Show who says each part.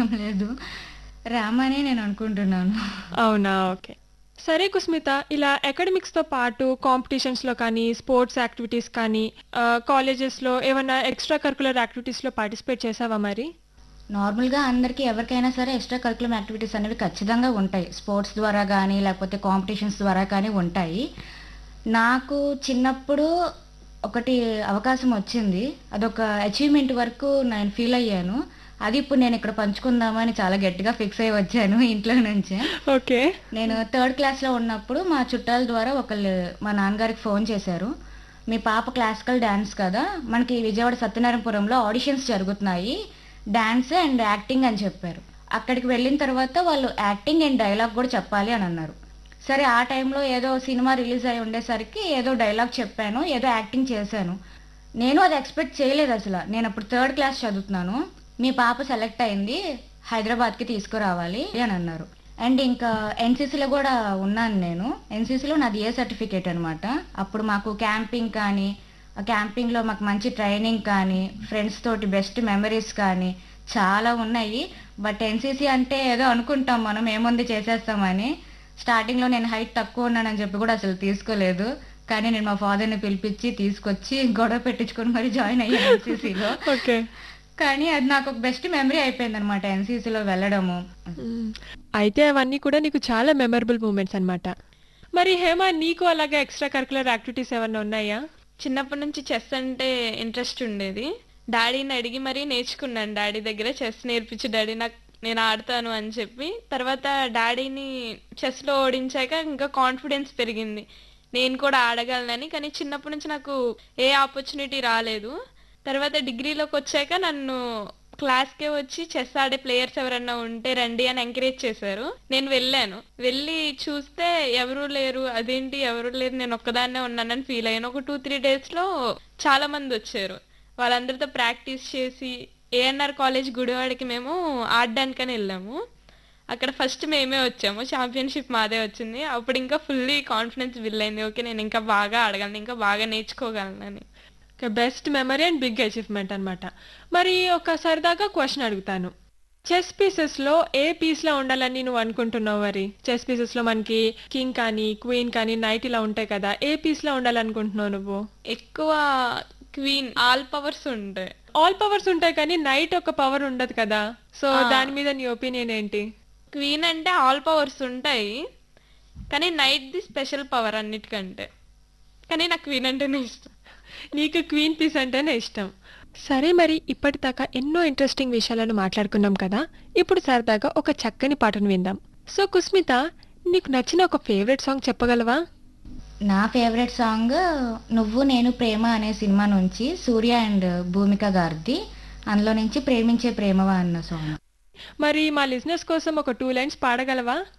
Speaker 1: గుర్తురావడం లేదు రామనే నేను అనుకుంటున్నాను
Speaker 2: అవునా ఓకే సరే కుస్మిత ఇలా అకాడమిక్స్తో పాటు కాంపిటీషన్స్లో కానీ స్పోర్ట్స్ యాక్టివిటీస్ కానీ ఆ, కాలేజెస్లో ఏమైనా ఎక్స్ట్రా కరికులర్ యాక్టివిటీస్లో పార్టిసిపేట్ చేసావా మరి
Speaker 1: నార్మల్గా అందరికీ ఎవరికైనా సరే ఎక్స్ట్రా కరికులం యాక్టివిటీస్ అనేవి ఖచ్చితంగా ఉంటాయి స్పోర్ట్స్ ద్వారా కానీ లేకపోతే కాంపిటీషన్స్ ద్వారా కానీ ఉంటాయి నాకు చిన్నప్పుడు ఒకటి అవకాశం వచ్చింది అదొక అచీవ్మెంట్ వరకు నేను ఫీల్ అయ్యాను అది ఇప్పుడు నేను ఇక్కడ పంచుకుందామని చాలా గట్టిగా ఫిక్స్ అయ్యి వచ్చాను ఇంట్లో నుంచే
Speaker 2: ఓకే
Speaker 1: నేను థర్డ్ క్లాస్లో ఉన్నప్పుడు మా చుట్టాల ద్వారా ఒకళ్ళు మా నాన్నగారికి ఫోన్ చేశారు మీ పాప క్లాసికల్ డ్యాన్స్ కదా మనకి విజయవాడ సత్యనారాయణపురంలో ఆడిషన్స్ జరుగుతున్నాయి డ్యాన్స్ అండ్ యాక్టింగ్ అని చెప్పారు అక్కడికి వెళ్ళిన తర్వాత వాళ్ళు యాక్టింగ్ అండ్ డైలాగ్ కూడా చెప్పాలి అని అన్నారు సరే ఆ టైంలో ఏదో సినిమా రిలీజ్ అయి ఉండేసరికి ఏదో డైలాగ్ చెప్పాను ఏదో యాక్టింగ్ చేశాను నేను అది ఎక్స్పెక్ట్ చేయలేదు అసలు నేను అప్పుడు థర్డ్ క్లాస్ చదువుతున్నాను మీ పాప సెలెక్ట్ అయింది హైదరాబాద్కి తీసుకురావాలి అని అన్నారు అండ్ ఇంకా ఎన్సీసీలో కూడా ఉన్నాను నేను ఎన్సీసీలో నాది ఏ సర్టిఫికేట్ అనమాట అప్పుడు మాకు క్యాంపింగ్ కానీ ఆ క్యాంపింగ్లో మాకు మంచి ట్రైనింగ్ కానీ ఫ్రెండ్స్ తోటి బెస్ట్ మెమరీస్ కానీ చాలా ఉన్నాయి బట్ ఎన్సీసీ అంటే ఏదో అనుకుంటాం మనం ఏముంది చేసేస్తామని స్టార్టింగ్లో నేను హైట్ తక్కువ ఉన్నానని చెప్పి కూడా అసలు తీసుకోలేదు కానీ నేను మా ఫాదర్ని పిలిపించి తీసుకొచ్చి గొడవ పెట్టించుకొని మరి జాయిన్ అయ్యాను ఎన్సీసీలో
Speaker 2: ఓకే
Speaker 1: కానీ అది నాకు ఒక బెస్ట్ మెమరీ అయిపోయింది అనమాట ఎన్సీసీలో వెళ్ళడము
Speaker 2: అయితే అవన్నీ కూడా నీకు చాలా మెమరబుల్ మూమెంట్స్ అన్నమాట మరి హేమ నీకు అలాగే ఎక్స్ట్రా కరికులర్ యాక్టివిటీస్ ఏమన్నా ఉన్నాయా
Speaker 3: చిన్నప్పటి నుంచి చెస్ అంటే ఇంట్రెస్ట్ ఉండేది డాడీని అడిగి మరీ నేర్చుకున్నాను డాడీ దగ్గర చెస్ నేర్పించు డాడీ నాకు నేను ఆడతాను అని చెప్పి తర్వాత డాడీని చెస్లో ఓడించాక ఇంకా కాన్ఫిడెన్స్ పెరిగింది నేను కూడా ఆడగలనని కానీ చిన్నప్పటి నుంచి నాకు ఏ ఆపర్చునిటీ రాలేదు తర్వాత డిగ్రీలోకి వచ్చాక నన్ను క్లాస్కే వచ్చి చెస్ ఆడే ప్లేయర్స్ ఎవరన్నా ఉంటే రండి అని ఎంకరేజ్ చేశారు నేను వెళ్ళాను వెళ్ళి చూస్తే ఎవరు లేరు అదేంటి ఎవరు లేరు నేను ఒక్కదాన్నే ఉన్నానని ఫీల్ అయ్యాను ఒక టూ త్రీ డేస్లో చాలా మంది వచ్చారు వాళ్ళందరితో ప్రాక్టీస్ చేసి ఏఎన్ఆర్ కాలేజ్ గుడివాడకి మేము ఆడడానికని వెళ్ళాము అక్కడ ఫస్ట్ మేమే వచ్చాము ఛాంపియన్షిప్ మాదే వచ్చింది అప్పుడు ఇంకా ఫుల్లీ కాన్ఫిడెన్స్ బిల్ అయింది ఓకే నేను ఇంకా బాగా ఆడగలను ఇంకా బాగా నేర్చుకోగలనని
Speaker 2: best memory and big achievement అన్నమాట మరి ఒక సరదాగా క్వశ్చన్ అడుగుతాను చెస్ పీసెస్లో ఏ పీస్లో ఉండాలని నువ్వు అనుకుంటున్నావు మరి చెస్ పీసెస్లో మనకి కింగ్ కానీ క్వీన్ కానీ నైట్ ఇలా ఉంటాయి కదా ఏ పీస్లో ఉండాలనుకుంటున్నావు నువ్వు
Speaker 3: ఎక్కువ క్వీన్ ఆల్ పవర్స్ ఉంటాయి
Speaker 2: ఆల్ పవర్స్ ఉంటాయి కానీ నైట్ ఒక పవర్ ఉండదు కదా సో
Speaker 3: ఆ.
Speaker 2: దాని మీద నీ ఒపీనియన్ ఏంటి
Speaker 3: క్వీన్ అంటే ఆల్ పవర్స్ ఉంటాయి కానీ నైట్ ది స్పెషల్ పవర్ అన్నిటికంటే కానీ నాకు క్వీన్ అంటేనే ఇష్టం
Speaker 2: నీకు క్వీన్ పీస్ అంటేనే ఇష్టం సరే మరి ఇప్పటిదాకా ఎన్నో ఇంట్రెస్టింగ్ విషయాలను మాట్లాడుకున్నాం కదా ఇప్పుడు సరదాగా ఒక చక్కని పాటను విందాం సో కుస్మిత నీకు నచ్చిన ఒక ఫేవరెట్ సాంగ్ చెప్పగలవా
Speaker 1: నా ఫేవరెట్ సాంగ్ నువ్వు నేను ప్రేమ అనే సినిమా నుంచి సూర్య అండ్ భూమిక గారిది అందులో నుంచి ప్రేమించే ప్రేమవా అన్న సాంగ్
Speaker 2: మరి మా లిజినెస్ కోసం ఒక టూ లైన్స్ పాడగలవా